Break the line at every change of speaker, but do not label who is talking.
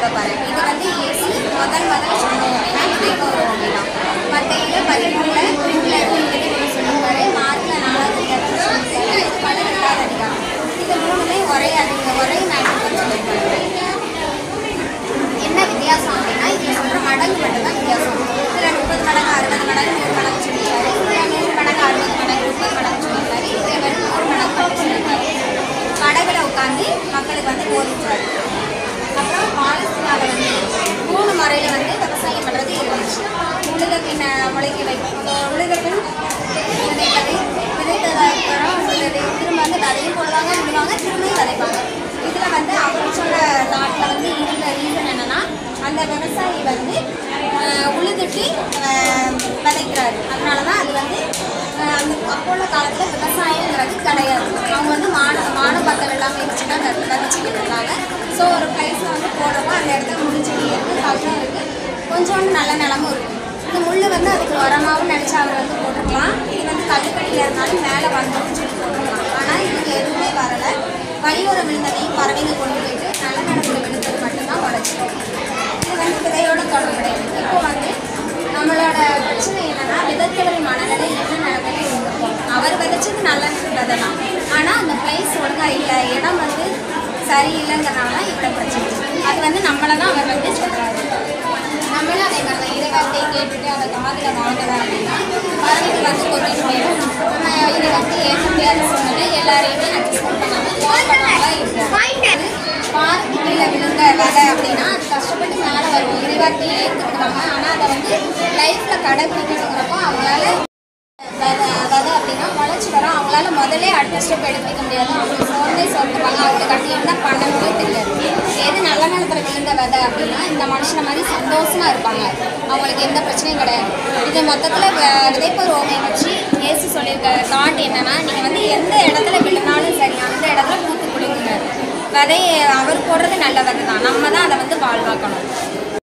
சொல்ல போகிறேன் இது வந்து இயேசு முதல் முதல்ல சொன்னோம் அப்படின்னா விதைப்பு ஒரு தான் மற்ற இது பதிமூணில் ரெண்டில் இருந்து சொல்லியிருக்காரு மார்க்கில் நாலாவது அதிகாரத்தில் சொல்லியிருக்காரு பல ரெண்டாவது அதிகாரம் இது மூணுமே ஒரே அதிக ஒரே மேட்ரு சொல்லியிருக்காரு என்ன வித்தியாசம் அப்படின்னா இதில் சொல்கிற மடங்கு மட்டும் தான் வித்தியாசம் இதில் முப்பது மடங்கு அறுபது மடங்கு நூறு மடங்கு சொல்லியிருக்காரு இதில் நூறு மடங்கு அறுபது மடங்கு முப்பது மடங்கு சொல்லியிருக்காரு இதில் வெறும் நூறு மடங்கு மட்டும் சொல்லியிருக்காரு படகுல உட்காந்து மக்களுக்கு வந்து போதிக்கிறாரு அப்புறம் பாலஸ்தீனாவில் வந்து மூணு முறையில் வந்து விவசாயம் பண்ணுறது இருந்துச்சு உழுத பின்ன முளைக்க வைக்கும் உழுத பின் விதைப்பது விதைத்ததுக்கு அப்புறம் உழுது திரும்ப வந்து விதையும் போடுவாங்க விடுவாங்க திரும்பியும் விதைப்பாங்க இதில் வந்து அவர் சொல்கிற நாட்டில் வந்து இருந்த ரீசன் என்னன்னா அந்த விவசாயி வந்து ஆஹ், உழுதுட்டு ஆஹ், விதைக்கிறாரு அதனால தான் அது வந்து ஆஹ், அந்த அப்போ உள்ள காலத்தில் விவசாயங்கிறது கிடையாது அவங்க வந்து மான மான பக்கம் எல்லாமே வச்சு தான் வித- விதைச்சிக்கிட்டு இருந்தாங்க ஸோ ஒரு பிளேஸில் வந்து போடுறப்போ அந்த இடத்துல முடிச்சுட்டு இருக்குது கல்லும் இருக்குது கொஞ்சோண்டு நல்ல நிலமும் இருக்குது இந்த முள் வந்து அதுக்கு உரமாகவும் நினச்சா அவர் வந்து போட்டுக்கலாம் இது வந்து கல்லுக்கடியில் இருந்தாலும் மேலே வந்துடும் சொல்லி போட்டுக்கலாம் ஆனால் இதுக்கு எதுவுமே வரலை வழியோர விழுந்ததையும் பறவைங்க கொண்டு போயிட்டு நல்ல நிலத்தில் விழுந்தது மட்டும்தான் உடச்சிருக்கு இது வந்து விதையோட தொடர்புடையது இப்போ வந்து நம்மளோட பிரச்சனை என்னன்னா விதைத்தவரின் மனநிலை என்ன நிலைமையில இருந்திருக்கும் அவர் விதைச்சது நல்ல விதை தான் ஆனால் அந்த பிளேஸ் ஒழுங்கா இல்லை இடம் வந்து சரியில்லைங்கிறனால இவ்வளோ பிரச்சனை அது வந்து நம்மளை தான் அவர் வந்து சொல்கிறாரு நம்மளும் அதே மாதிரி தான் இறைவார்த்தையை கேட்டுட்டு அதை காதில் வாங்கலை அப்படின்னா பறவைக்கு வந்து கொட்டிட்டு போயிடும் நம்ம இதை வந்து ஏற்க முடியாத சூழ்நிலை எல்லாரையுமே அட்ஜஸ்ட் பண்ணாமல் வாஷ் பண்ணாமல் இருக்கும் பாருக்கு கீழே விழுந்த விதை அப்படின்னா அது கஷ்டப்பட்டு மேலே வரும் இறைவார்த்தையை ஏற்றுக்கிட்டாங்க ஆனால் அதை வந்து லைஃப்பில் கடைப்பிடிக்கணுங்கிறப்போ அவங்களால விதை விதை அப்படின்னா முளைச்சி வரும் அவங்களால முதல்ல அடுத்த ஸ்டெப் எடுத்துக்க முடியாது அவங்க சோர்ந்தே சோர்ந்துப்பாங்க அவங்களுக்கு அடுத்து என்ன பண்ணணும்னே தெரியாது எது நல்ல நேரத்தில் விழுந்த விதை அப்படின்னா இந்த மனுஷனை மாதிரி சந்தோஷமா இருப்பாங்க அவங்களுக்கு எந்த பிரச்சனையும் கிடையாது இது மொத்தத்தில் விதைப்பு ரோமை வச்சு ஏசு சொல்லியிருக்க தாட் என்னன்னா நீங்கள் வந்து எந்த இடத்துல விழுந்தாலும் சரி அந்த இடத்துல பூத்து கொடுங்க விதையை அவர் போடுறது நல்ல விதை தான் நம்ம தான் அதை வந்து வாழ்வாக்கணும்